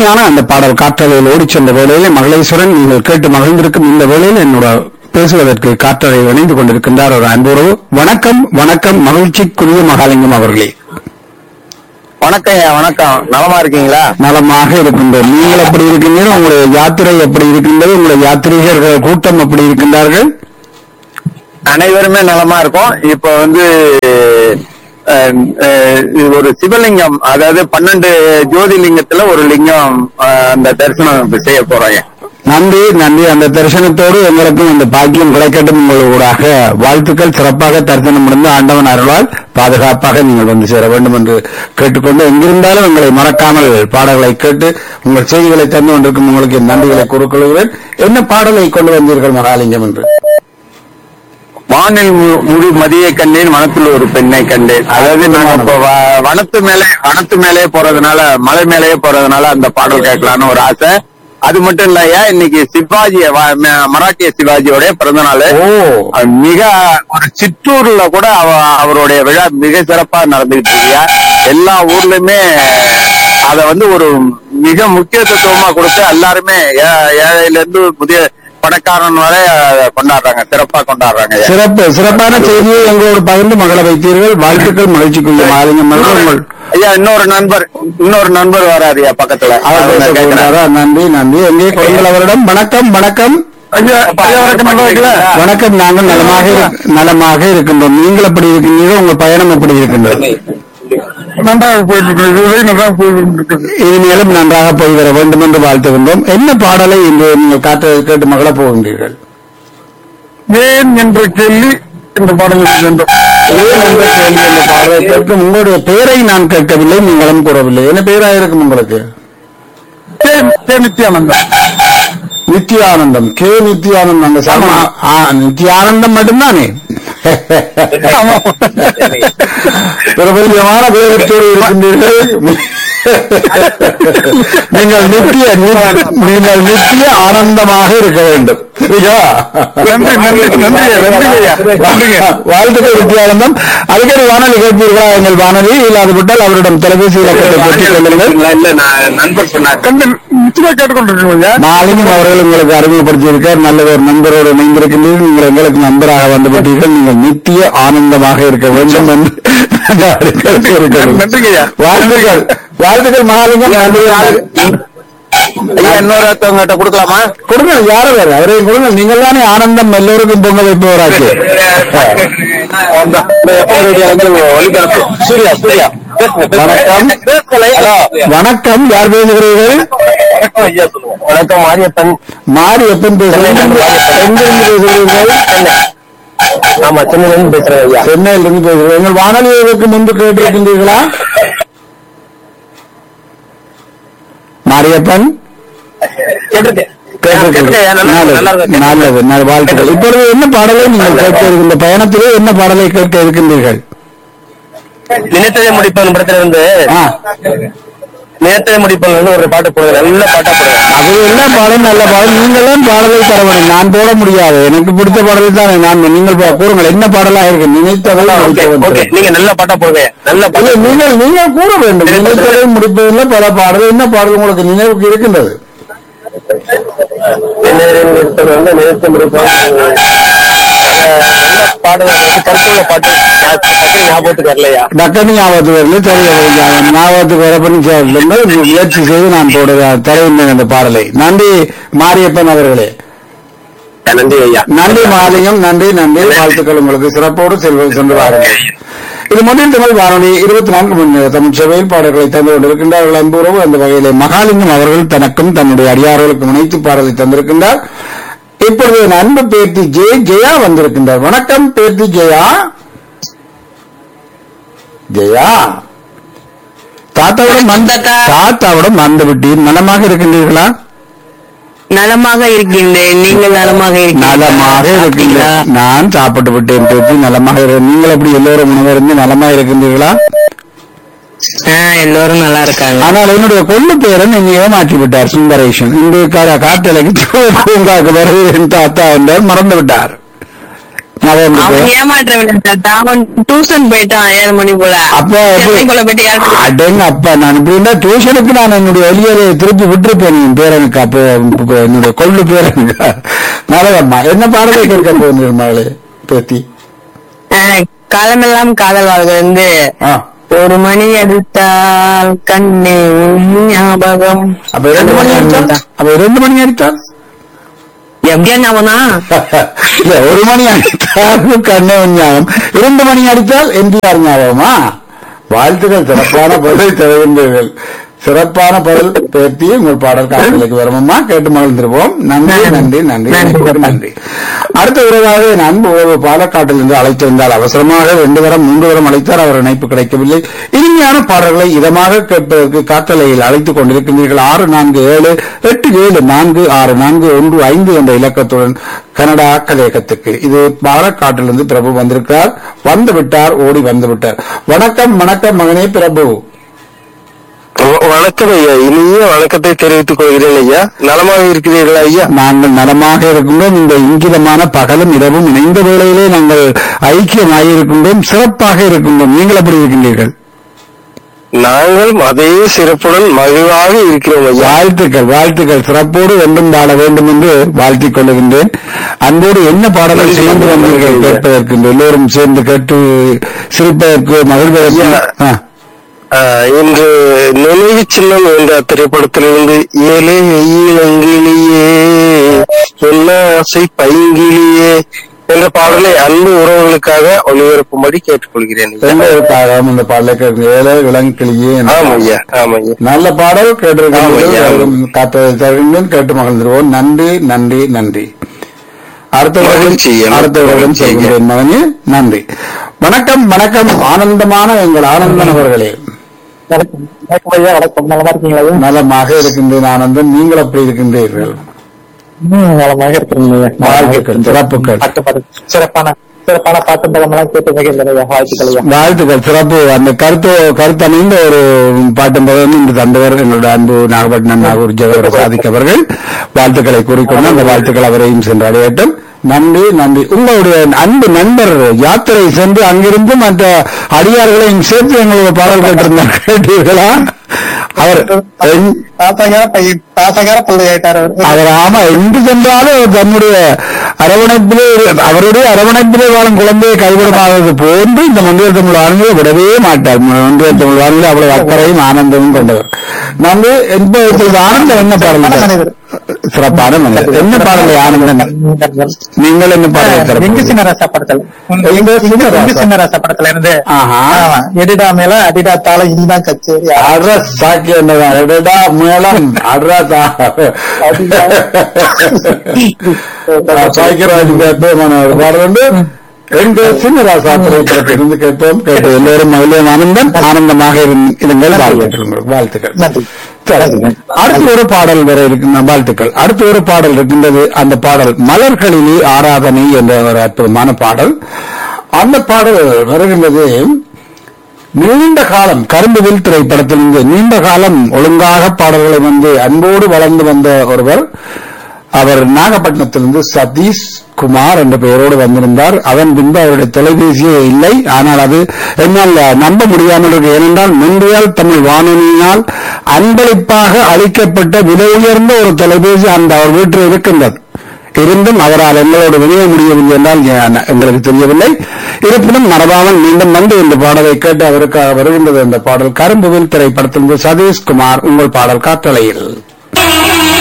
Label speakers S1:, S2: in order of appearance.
S1: அருமையான அந்த பாடல் காற்றலையில் ஓடிச் சென்ற வேளையில் மகளேஸ்வரன் நீங்கள் கேட்டு மகிழ்ந்திருக்கும் இந்த வேளையில் என்னோட பேசுவதற்கு காற்றலை இணைந்து கொண்டிருக்கின்றார் ஒரு அன்புறவு வணக்கம் வணக்கம் மகிழ்ச்சிக்குரிய மகாலிங்கம் அவர்களே
S2: வணக்கம் வணக்கம் நலமா இருக்கீங்களா
S1: நலமாக இருக்கின்றோம் நீங்கள் எப்படி இருக்கின்றீர்கள் உங்களுடைய யாத்திரை எப்படி இருக்கின்றது உங்களுடைய யாத்ரீகர்கள் கூட்டம் எப்படி இருக்கின்றார்கள்
S2: அனைவருமே நலமா இருக்கோம் இப்ப வந்து அஹ், அஹ், இது ஒரு சிவலிங்கம் அதாவது பன்னெண்டு ஜோதிலிங்கத்துல ஒரு லிங்கம் அஹ், அந்த தரிசனம் இப்ப செய்ய போறோம்
S1: நன்றி நன்றி அந்த தரிசனத்தோடு எங்களுக்கும் இந்த பாக்கியம் கிடைக்கட்டும் உங்களூடாக வாழ்த்துக்கள் சிறப்பாக தரிசனம் முடிந்து ஆண்டவன் அருளால் பாதுகாப்பாக நீங்கள் வந்து சேர வேண்டும் என்று கேட்டுக்கொண்டு எங்கிருந்தாலும் உங்களை மறக்காமல் பாடல்களை கேட்டு உங்கள் செய்திகளை தந்து கொண்டிருக்கும் உங்களுக்கு என் நன்றிகளை கூறிக்கொள்கிறேன் என்ன பாடலை கொண்டு வந்தீர்கள் மகாலிங்கம் என்று
S2: வானில் மு- முழு மதியை கண்டேன் வனத்தில் ஒரு பெண்ணை கண்டேன் அதாவது நாங்க இப்ப வ- வனத்து மேலே வனத்து மேலே போறதுனால மலை மேலேயே போறதுனால அந்த பாடல் கேட்கலான்னு ஒரு ஆசை அது மட்டும் இல்லையா இன்னைக்கு சிவாஜி வ- ம- மராட்டிய சிவாஜியோட பிறந்த நாள்
S1: ஓ
S2: அது மிக ஒரு சிற்றூர்ல கூட அவ அவருடைய விழா மிக சிறப்பா நடந்துகிட்டு இருக்கியா எல்லா ஊர்லயுமே அத வந்து ஒரு மிக முக்கியத்துவமா கொடுத்து எல்லாருமே ஏ- ஏழையில இருந்து புதிய பணக்காரன் வரை அத கொண்டாடுறாங்க சிறப்பா கொண்டாடுறாங்க
S1: சிறப்பு சிறப்பான செய்தியை எங்களோடு பகிர்ந்து மகள வைத்தீர்கள் வாழ்த்துக்கள் மகிழ்ச்சிக்குரிய மகாலிங்கம் அவர்கள் உங்கள்
S2: ஐயா இன்னொரு நண்பர் இன்னொரு நண்பர் வராருயா பக்கத்துல
S1: அவர்
S2: அவரை
S1: பேச
S2: கேட்கிறேன்.
S1: போகிறாரா? நன்றி நன்றி எங்கே குழந்தை அவரிடம் வணக்கம் வணக்கம்
S2: ஐயா, ஐயா, வணக்கம், நல்லா இருக்கீங்களா?
S1: வணக்கம் நாங்கள் நலமாக இரு- நலமாக இருக்கின்றோம் நீங்கள் எப்படி இருக்கின்றீர்கள் உங்கள் பயணம் எப்படி இருக்கின்றது
S2: நன்றாக போயிட்டு இருக்கு இதுவரை நன்றாக போயிட்டு இருக்குது
S1: இனிமேலும் நன்றாக போய் வர வேண்டும் என்று வாழ்த்துகின்றோம் என்ன பாடலை இன்று நீங்கள் காற்று கேட்டு மகள போகின்றீர்கள்
S2: ஏன் என்ற கேள்வி இந்த பாடலில் வேண்டும்
S1: ஏன் என்ற கேள்வி என்ற பாடலை கேட்கும் உங்களுடைய பெயரை நான் கேட்கவில்லை நீங்களும் கூறவில்லை என்ன பெயரா இருக்கும் உங்களுக்கு
S2: ஏன் ஏன் நித்யானந்தம்
S1: நித்யானந்தம் கே நித்யானந்தம் அந்த சம ஆ, நித்யானந்தம் மட்டும்தானே பிரபல்யமான பேரத்தோடு இருக்கின்றீர்கள் நீங்கள் நித்திய நீங்கள் நித்திய ஆனந்தமாக இருக்க வேண்டும் சரியா?
S2: நன்றி, நன்றி, நன்றி, நன்றி ஐயா. நன்றிங்க.
S1: வாழ்த்துக்கள் நித்தியானந்தம் அடிக்கடி வானொலி கேட்பீர்களா எங்கள் வானொலி இல்லாதுவிட்டால் அவரிடம் தொலைபேசி இலக்கத்தை பெற்றுக் கொள்ளுங்கள்
S2: இல்ல நான் நண்பர் சொன்னார் நிச்சயமா கேட்டுக்கொண்டிருக்கீங்க
S1: நாளையும் அவர்கள் உங்களுக்கு அறிமுகப்படுத்தியிருக்கார் நல்ல ஒரு நண்பரோடு இணைந்திருக்கின்றீர்கள் நீங்கள் எங்களுக்கு நண்பராக வந்துவிட்டீர்கள் நீங்கள் நித்திய ஆனந்தமாக இருக்க வேண்டும் என்று நாங்கள் கூறுகிறோம்.
S2: நன்றிங்க ஐயா.
S1: வாழ்த்துக்கள் வாழ்த்துக்கள் மகாலிங்கம் நன்றி
S2: ஐயா இன்னொருத்தவங்க கிட்ட கொடுக்கலாமா
S1: கொடுங்க யாரும் வேறு அவரையும் கொடுங்க நீங்கள் தானே ஆனந்தம் எல்லோருக்கும் பொங்க வைப்பவராச்சு
S2: ஒளிபரப்பு சூர்யா சூர்யா
S1: வணக்கம்.
S2: ஹலோ
S1: வணக்கம் யார் பேசுகிறீர்கள்
S2: வணக்கம் மாரியப்பன்
S1: மாறி எப்பன் பேசுகிறீர்கள் எங்கிருந்து பேசுகிறீர்கள்
S2: ஆமா சென்னையில இருந்து பேசுறேன் ஐயா
S1: சென்னையிலிருந்து பேசுகிறீர்கள் எங்கள் வானொலிக்கு முன்பு கேட்டிருக்கின்றீர்களா மாரியப்பன்
S2: கேட்டிருக்கேன்
S1: கேட்டிருக்கிறீர்கள்.
S2: கேட்டிருக்கேன் ஐயா. நல்லா இருக்கு, நல்லா
S1: நல்லது
S2: இருக்கு.
S1: நல்லது நல்ல வாழ்த்துக்கள் இப்பொழுது என்ன பாடலை நீங்கள் கேட்க இருக்கின்ற பயணத்திலே என்ன பாடலை கேட்க இருக்கின்றீர்கள்
S2: நினைத்ததை முடிப்பன் படத்துல இருந்து
S1: ஆ,
S2: நினைத்ததை முடிப்பன் வந்து ஒரு பாட்டு போடுங்க நல்ல பாட்டா போடுங்க
S1: அது என்ன பாடல் நல்ல பாடல் நீங்கள் தான் பாடலை தர வேண்டும் நான் போட முடியாது எனக்கு பிடித்த பாடலை தான் நான் நீங்கள் பா- கூறுங்கள் என்ன பாடலா இருக்கு நினைத்ததை
S2: ஓகே
S1: முடிக்க
S2: ஓகே
S1: வேண்டும்.
S2: நீங்க நல்ல பாட்டா போடுங்க நல்ல
S1: இல்லை,
S2: பாட்டு
S1: நீங்கள் நீங்கள் கூற வேண்டும் நினைத்ததை முடிப்பதில் பல பாடல் என்ன பாடல் உங்களுக்கு நினைவுக்கு இருக்கின்றது
S2: வந்து நினைத்து முடிப்பன் நல்ல பாடல் வந்து கருத்துள்ள பாட்டு நான் டக்குனு ஞாபகத்துக்கு வரலையா
S1: டக்கனி ஞாபகத்துக்கு வரல சரி அவருக்கு ஞாபகத்துக்கு வர பண்ணி சேர்ந்து முயற்சி செய்து நான் போடுவேன் தருகின்றேன் அந்த பாடலை நன்றி மாரியப்பன் அவர்களே
S2: நன்றி ஐயா
S1: நன்றி மாலிங்கம் நன்றி நன்றி வாழ்த்துக்கள் உங்களுக்கு சிறப்போடு செல்வ சென்று வாருங்கள் இது மொழியில் தமிழ் வானொலி இருபத்தி நான்கு மணி நேர தமிழ் சேவையில் பாடல்களை தந்து கொண்டிருக்கின்றார்கள் அன்புறவு அந்த வகையிலே மகாலிங்கம் அவர்கள் தனக்கும் தன்னுடைய அடியார்களுக்கும் இணைத்து பாடலை தந்திருக்கின்றார் இப்பொழுது என் அன்பு பேத்தி ஜே ஜெயா வந்திருக்கின்றார் வணக்கம் பேத்தி ஜெயா ஜெயா தாத்தாவிடம் வந்த தாத்தாவிடம் வந்து விட்டீர் நலமாக இருக்கின்றீர்களா
S3: நலமாக இருக்கின்றேன் நீங்கள் நலமாக
S1: நலமாக இருக்கின்றேன் நான் சாப்பிட்டு விட்டேன் பேத்தி நலமாக இரு- நீங்கள் எப்படி எல்லோரும் உணவருந்து நலமாக இருக்கின்றீர்களா
S3: எல்லோரும் நல்லா இருக்காங்க
S1: ஆனால் என்னுடைய கொள்ளு பேரன் என்னை ஏமாற்றி விட்டார் சுந்தரேஷன் இந்த காட்டலைக்கு பூங்காக்கு வருகிறேன் தாத்தா என்றார் மறந்து விட்டார் ஞாபகம்
S3: அவன்
S1: இருக்கு?
S3: ஏமாற்றவில்லை சார் அவன் டியூஷன் போயிட்டான் ஏழு மணி போல
S1: அப்ப
S3: சென்னை போல போயிட்டு யாருக்கு
S1: அடங்க அப்பா நான் இப்படி இருந்தா டியூஷனுக்கு நான் என்னுடைய வெளியே திருப்பி விட்டுருப்பேன் என் பேரனுக்கு அப்போ இப்ப என்னுடைய கொள்ளு பேரனுக்கு நல்லதம்மா என்ன பாடலை கேட்க போகுது மகளே பேத்தி
S3: அஹ், காலமெல்லாம் காதல் வாழ்க வந்து
S1: ஆ.
S3: ஒரு மணி அடித்தால் கண்ணே உன் ஞாபகம்
S1: அப்ப இரண்டு மணி அடித்தால் அப்ப இரண்டு மணி அடித்தால்
S3: எப்படியா ஞாபகம் தான்
S1: இல்ல ஒரு மணி அடித்தால் கண்ணே ஞாபகம் இரண்டு மணி அடித்தால் எம்ஜிஆர் ஞாபகமா வாழ்த்துக்கள் சிறப்பான பதில் தருகின்றீர்கள் சிறப்பான பதில் பேர்த்தி உங்கள் பாடல் காட்சிகளுக்கு வருமம்மா கேட்டு மகிழ்ந்திருப்போம் நன்றி நன்றி நன்றி நன்றி நன்றி அடுத்த உறவாக என் அன்பு உறவு பாலக்காட்டில் இருந்து அழைத்திருந்தால் அவசரமாக ரெண்டு தரம் மூன்று தரம் அழைத்தார் அவர் இணைப்பு கிடைக்கவில்லை இனிமையான பாடல்களை இதமாக கேட்பதற்கு காத்தலையில் அழைத்துக் கொண்டிருக்கின்றீர்கள் ஆறு நான்கு ஏழு எட்டு ஏழு நான்கு ஆறு நான்கு ஒன்று ஐந்து என்ற இலக்கத்துடன் கனடா கலையகத்துக்கு இது பாலக்காட்டிலிருந்து பிரபு வந்திருக்கிறார் வந்து விட்டார் ஓடி வந்து விட்டார் வணக்கம் வணக்கம் மகனே பிரபு
S2: வணக்கம் ஐயா இனிய வணக்கத்தை தெரிவித்துக் கொள்கிறேன் ஐயா நலமாக இருக்கிறீர்களா ஐயா
S1: நாங்கள் நலமாக இருக்கின்றோம் இந்த இங்கிதமான பகலும் இரவும் இணைந்த வேளையிலே நாங்கள் ஐக்கியமாயிருக்கின்றோம் சிறப்பாக இருக்கின்றோம் நீங்கள் எப்படி இருக்கின்றீர்கள்
S2: நாங்கள் அதே சிறப்புடன் மகிழ்வாக இருக்கிறோம் ஐயா
S1: வாழ்த்துக்கள் வாழ்த்துக்கள் சிறப்போடு என்றும் வாழ வேண்டும் என்று வாழ்த்திக் கொள்ளுகின்றேன் அன்போடு என்ன பாடலை சேர்ந்து வந்தீர்கள் கேட்பதற்கு இந்த எல்லோரும் சேர்ந்து கேட்டு சிரிப்பதற்கு மகிழ்வதற்கு ஆ.
S2: ஆஹ், இன்று நினைவு சின்னம் என்ற திரைப்படத்திலிருந்து ஏழே இளங்கிளியே என்ன ஆசை பைங்கிளியே என்ற பாடலை அன்பு உறவுகளுக்காக ஒளிபரப்பும்படி கேட்டுக்கொள்கிறேன் ஐயா.
S1: எங்களுக்காக இந்த பாடலை கேட்க ஏழை இளங்கிளியே என்ற
S2: ஆம் ஐயா ஆம் ஐயா
S1: நல்ல பாடல்
S2: ஆமாம் ஐயா.
S1: கேட்டிருக்கிறோம் காப்பதை தருகின்றேன் கேட்டு மகிழ்ந்திருவோம் நன்றி நன்றி நன்றி அடுத்தவர்களும்
S2: மகிழ்ச்சி, எனக்கு
S1: அடுத்தவர்களும்
S2: மகிழ்ச்சி, ஐயா.
S1: சொல்கிறேன் மகனே நன்றி வணக்கம் வணக்கம் ஆனந்தமான எங்கள் ஆனந்தன் அவர்களே
S4: வணக்கம் ஐயா வணக்கம் நலமா இருக்கீங்களா ஐயா?
S1: நலமாக இருக்கின்றேன் ஆனந்தன் நீங்கள் அப்படி இருக்கின்றீர்கள்
S4: ம், நலமாக இருக்கிறீங்க ஐயா.
S1: வாழ்த்துக்கள் சிறப்புகள்
S4: பாட்டு பாடு சிறப்பான சிறப்பான பாட்டு பதமெல்லாம் கேட்டு மகிழ்ந்தேன் ஐயா வாழ்த்துக்கள் ஐயா
S1: வாழ்த்துக்கள் சிறப்பு அந்த கருத்து கருத்தமைந்த ஒரு பாட்டும் பதவும் இன்று தந்தவர் எங்களுடைய அன்பு நாகப்பட்டினம் நாகூர் ஜெகவர சாதிக் அவர்கள் வாழ்த்துக்களை கூறிக்கொண்டு அந்த வாழ்த்துக்கள் அவரையும் சென்று அடையட்டும் நன்றி நன்றி உங்களுடைய அன்பு நண்பர் யாத்திரை சென்று அங்கிருந்து மற்ற அடியார்களையும் சேர்த்து எங்களுடைய பாடல் கேட்டிருந்தார் கேட்டீர்களா அவர் எங்-
S4: தாத்தாகார பையன் தாத்தாகார பிள்ளை ஆயிட்டாரு அவரு.
S1: அவர் ஆமா எங்கு சென்றாலும் அவர் தன்னுடைய அரவணைப்பிலே அவருடைய அரவணைப்பிலே வாழும் குழந்தையை கைவிடமானது போன்று இந்த மந்திர தமிழ் வானொலியை விடவே மாட்டார் மந்திர தமிழ் வானொலி அவ்வளவு அக்கறையும் ஆனந்தமும் கொண்டவர் நாங்கள் இப்ப இப்பொழுது ஆனந்தம் என்ன
S4: சிறப்பான
S1: பாடல்
S4: மனிதர்.
S1: சிறப்பான மனிதர் என்ன பாடலை ஆனந்தன் நீங்கள் என்ன பாடலை
S4: எங்க
S1: சிறப்பு
S4: சின்ன ராசா படத்துல
S1: எங்க சின்ன ராசா?
S4: எங்க சின்ன ராசா படத்துல இருந்து
S1: ஆஹா.
S4: ஆமா. எடிடா மேல அடிடா தாள இனிதான் கச்சேரி
S1: அட்ரஸ் சாக்கி என்னதான் அடடா மேளம் அட்ரா சாய்க்கராஜ் கேட்போமான ஒரு பாடல் வந்து எங்க சின்னராசா திரைப்படத்திலிருந்து கேட்போம் கேட்டு எல்லோரும் மகிழ்ச்சியும் ஆனந்தம் ஆனந்தமாக இருந்- இருங்கள் வாழ்த்துக்கள் வாழ்த்துக்கள்
S4: நன்றி
S1: சரி. அடுத்து ஒரு பாடல் வர இருக்கின்ற வாழ்த்துக்கள் அடுத்து ஒரு பாடல் இருக்கின்றது அந்த பாடல் மலர்களிலே ஆராதனை என்ற ஒரு அற்புதமான பாடல் அந்த பாடல் வருகின்றது நீண்ட காலம் கரும்புவில் திரைப்படத்திலிருந்து நீண்ட காலம் ஒழுங்காக பாடல்களை வந்து அன்போடு வளர்ந்து வந்த ஒருவர் அவர் நாகப்பட்டினத்திலிருந்து சதீஷ் குமார் என்ற பெயரோடு வந்திருந்தார் அதன் பின்பு அவருடைய தொலைபேசியே இல்லை ஆனால் அது என்னால் நம்ப முடியாமல் இருக்கு ஏனென்றால் முன்றியால் தமிழ் வானொலியினால் அன்பளிப்பாக அளிக்கப்பட்ட விலை உயர்ந்த ஒரு தொலைபேசி அந்த அவர் வீட்டில் இருக்கின்றது இருந்தும் அவரால் எங்களோடு வெளியே முடியவில்லை என்றால் எ- எங்களுக்கு தெரியவில்லை இருப்பினும் மறவாமல் மீண்டும் வந்து இந்த பாடலை கேட்டு அவருக்காக வருகின்றது இந்த பாடல் கரும்புவில் திரைப்படத்திலிருந்து சதீஷ்குமார் உங்கள் பாடல் காத்தலையில்